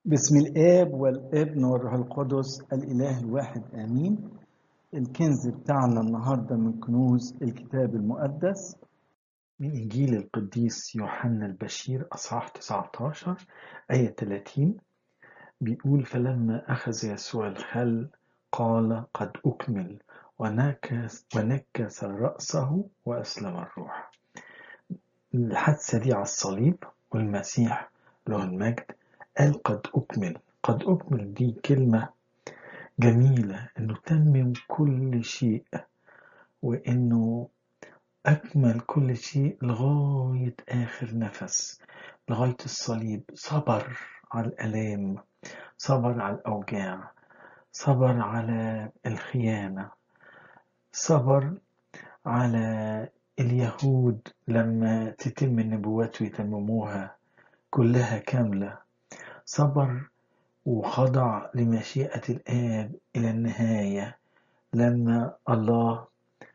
بسم الآب والابن والروح القدس الإله الواحد آمين الكنز بتاعنا النهاردة من كنوز الكتاب المقدس من إنجيل القديس يوحنا البشير أصحاح 19 آية 30 بيقول فلما أخذ يسوع الخل قال قد أكمل ونكس, ونكس رأسه وأسلم الروح الحادثة دي على الصليب والمسيح له المجد قال قد أكمل قد أكمل دي كلمة جميلة إنه تمم كل شيء وإنه أكمل كل شيء لغاية آخر نفس لغاية الصليب صبر على الآلام صبر على الأوجاع صبر على الخيانة صبر على اليهود لما تتم النبوات ويتمموها كلها كاملة صبر وخضع لمشيئة الآب إلى النهاية لما الله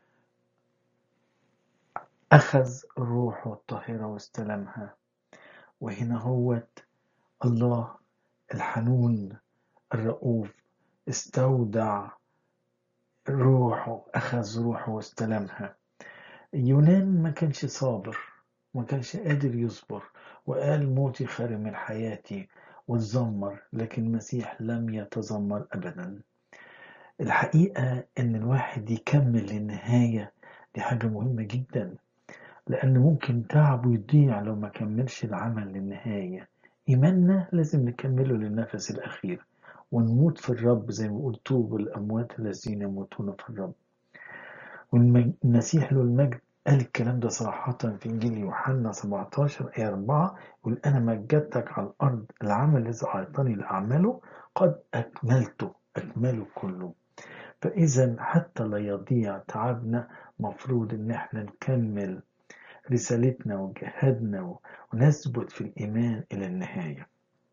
أخذ روحه الطاهرة واستلمها وهنا هوت الله الحنون الرؤوف استودع روحه أخذ روحه واستلمها يونان ما كانش صابر ما كانش قادر يصبر وقال موتي خير من حياتي واتذمر لكن المسيح لم يتذمر أبدا الحقيقة إن الواحد يكمل للنهاية دي حاجة مهمة جدا لأن ممكن تعبه يضيع لو ما كملش العمل للنهاية إيماننا لازم نكمله للنفس الأخير ونموت في الرب زي ما بيقول طوبى الأموات الذين يموتون في الرب والمسيح له المجد قال الكلام ده صراحة في إنجيل يوحنا 17 آية 4 يقول أنا مجدتك على الأرض العمل الذي أعطاني لأعمله قد أكملته أكمله كله فإذا حتى لا يضيع تعبنا مفروض إن احنا نكمل رسالتنا وجهادنا ونثبت في الإيمان إلى النهاية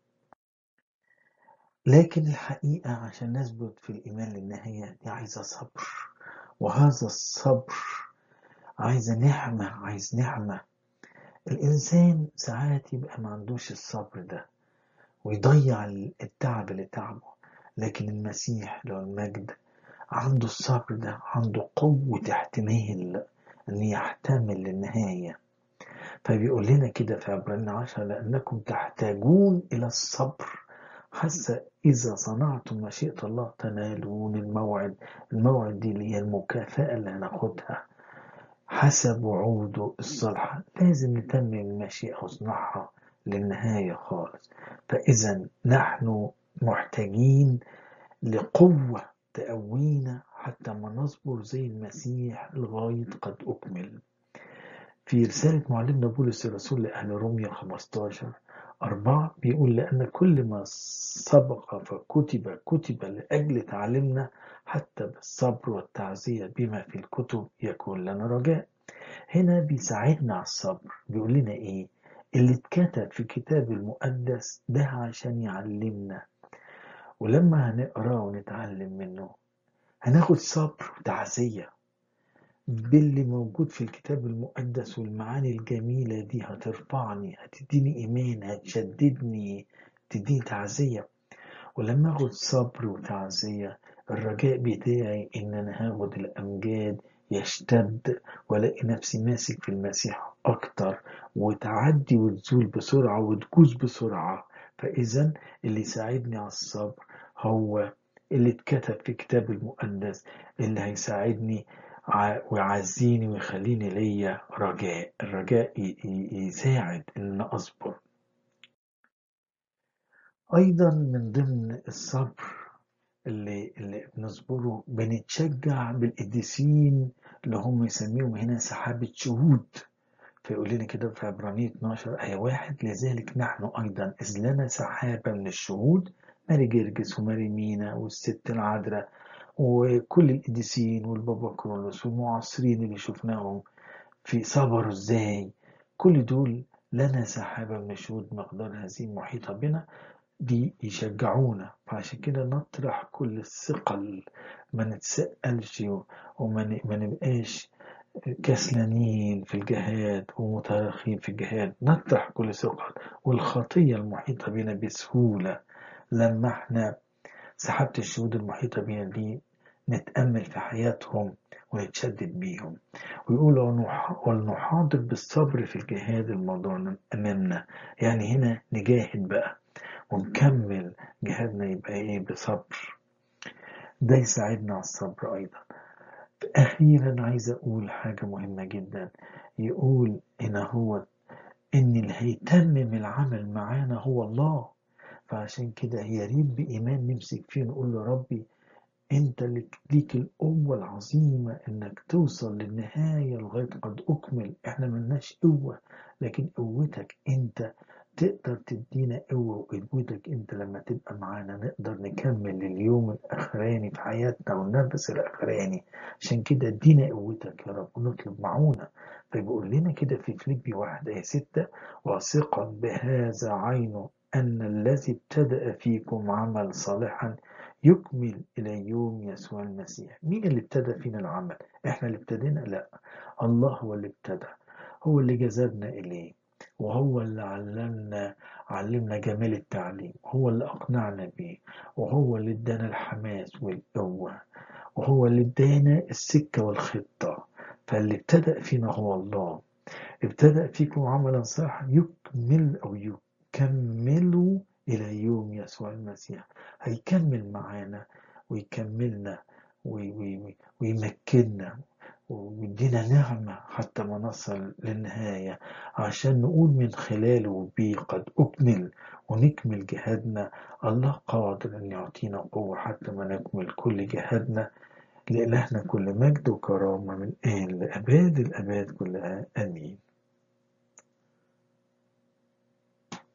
لكن الحقيقة عشان نثبت في الإيمان للنهاية دي عايزة صبر وهذا الصبر عايزة نعمة عايز نعمة الإنسان ساعات يبقى ما عندوش الصبر ده ويضيع التعب اللي تعبه لكن المسيح لو المجد عنده الصبر ده عنده قوة احتمال أن يحتمل للنهاية فبيقول لنا كده في عبرين عشرة لأنكم تحتاجون إلى الصبر حتى إذا صنعتم مشيئة الله تنالون الموعد الموعد دي اللي هي المكافأة اللي هناخدها حسب وعوده الصالحة لازم نتمم المشيئة ونصنعها للنهاية خالص فإذا نحن محتاجين لقوة تقوينا حتى ما نصبر زي المسيح لغاية قد أكمل في رسالة معلمنا بولس الرسول لأهل روميا 15 أربعة بيقول لأن كل ما سبق فكتب كتب لأجل تعلمنا حتى بالصبر والتعزية بما في الكتب يكون لنا رجاء هنا بيساعدنا على الصبر بيقول لنا إيه اللي اتكتب في كتاب المقدس ده عشان يعلمنا ولما هنقراه ونتعلم منه هناخد صبر وتعزية باللي موجود في الكتاب المقدس والمعاني الجميلة دي هترفعني هتديني إيمان هتشددني تديني تعزية ولما اخد صبر وتعزية الرجاء بتاعي ان انا هاخد الامجاد يشتد والاقي نفسي ماسك في المسيح اكتر وتعدي وتزول بسرعة وتجوز بسرعة فاذا اللي يساعدني على الصبر هو اللي اتكتب في كتاب المقدس اللي هيساعدني ويعزيني ويخليني ليا رجاء الرجاء يساعد ان اصبر ايضا من ضمن الصبر اللي, اللي بنصبره بنتشجع بالقديسين اللي هم يسميهم هنا سحابة شهود فيقول لنا كده في عبرانية 12 آية واحد لذلك نحن أيضا إذ لنا سحابة من الشهود ماري جرجس وماري مينا والست العذراء وكل القديسين والبابا كرولوس والمعاصرين اللي شفناهم في صبروا ازاي كل دول لنا سحابة من الشهود مقدار هذه محيطة بنا دي يشجعونا فعشان كده نطرح كل الثقل ما نتسألش وما نبقاش كسلانين في الجهاد ومتارخين في الجهاد نطرح كل ثقل والخطية المحيطة بنا بسهولة لما احنا سحابة الشهود المحيطة بينا دي نتأمل في حياتهم ونتشدد بيهم ويقول ولنحاضر بالصبر في الجهاد الموضوع أمامنا يعني هنا نجاهد بقى ونكمل جهادنا يبقى ايه بصبر ده يساعدنا على الصبر أيضا أخيرا عايز أقول حاجة مهمة جدا يقول هنا هو إن اللي هيتمم العمل معانا هو الله فعشان كده يا ريت بإيمان نمسك فيه ونقول له ربي أنت ليك القوة العظيمة إنك توصل للنهاية لغاية قد أكمل إحنا ملناش قوة لكن قوتك أنت تقدر تدينا قوة وقوتك انت لما تبقى معانا نقدر نكمل اليوم الاخراني في حياتنا والنفس الاخراني عشان كده ادينا قوتك يا رب ونطلب معونة فبيقول لنا كده في فليبي واحد آية ستة واثقا بهذا عينه أن الذي ابتدأ فيكم عمل صالحا يكمل إلى يوم يسوع المسيح مين اللي ابتدى فينا العمل احنا اللي ابتدينا لا الله هو اللي ابتدى هو اللي جذبنا إليه وهو اللي علمنا علمنا جمال التعليم هو اللي أقنعنا بيه وهو اللي ادانا الحماس والقوة وهو اللي ادانا السكة والخطة فاللي ابتدأ فينا هو الله ابتدأ فيكم عملا صالحا يكمل أو يكمل إلى يوم يسوع المسيح هيكمل معانا ويكملنا ويمكننا ويدينا نعمة حتى ما نصل للنهاية عشان نقول من خلاله وبيه قد أكمل ونكمل جهادنا الله قادر أن يعطينا قوة حتى ما نكمل كل جهادنا لإلهنا كل مجد وكرامة من آن لأباد الأباد كلها آمين